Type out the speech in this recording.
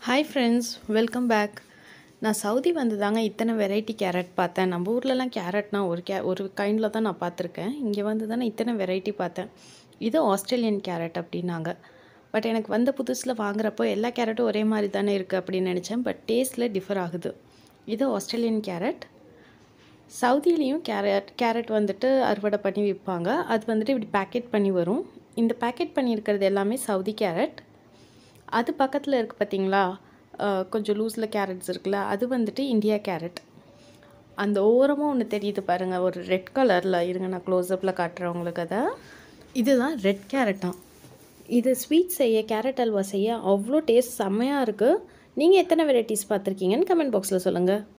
hi friends welcome back நான் Saudi வந்து தாங்க இத்தனை வெரைட்டி கேரட் பார்த்தேன் நம்ம ஊர்லலாம் கேரட்னா ஒரு கே ஒரு கைண்டில் தான் நான் பார்த்துருக்கேன் இங்கே வந்து தானே இத்தனை வெரைட்டி பார்த்தேன் இது ஆஸ்திரேலியன் கேரட் அப்படின்னாங்க பட் எனக்கு வந்த புதுசில் வாங்குறப்போ எல்லா கேரட்டும் ஒரே மாதிரி தானே இருக்குது அப்படின்னு நினச்சேன் பட் டேஸ்ட்டில் டிஃபர் ஆகுது இது ஆஸ்திரேலியன் கேரட் சவுதியிலையும் கேரட் கேரட் வந்துட்டு அறுவடை பண்ணி விற்பாங்க அது வந்துட்டு இப்படி பேக்கெட் பண்ணி வரும் இந்த பேக்கெட் பண்ணியிருக்கிறது எல்லாமே சவுதி கேரட் அது பக்கத்தில் இருக்குது பார்த்தீங்களா அஹ் கொஞ்சம் லூஸில் கேரட்ஸ் இருக்குல்ல அது வந்துட்டு இந்தியா கேரட் அந்த ஓரமாக ஒன்று தெரியுது பாருங்கள் ஒரு ரெட் கலரில் இருங்க நான் க்ளோஸ்அப்பில் காட்டுறேன் உங்களுக்கு அதை இதுதான் ரெட் கேரட்டாம் இது ஸ்வீட் செய்ய கேரட் அல்வா செய்ய அவ்வளோ டேஸ்ட் செம்மையாக இருக்குது நீங்கள் எத்தனை வெரைட்டிஸ் பார்த்துருக்கீங்கன்னு கமெண்ட் பாக்ஸில் சொல்லுங்கள்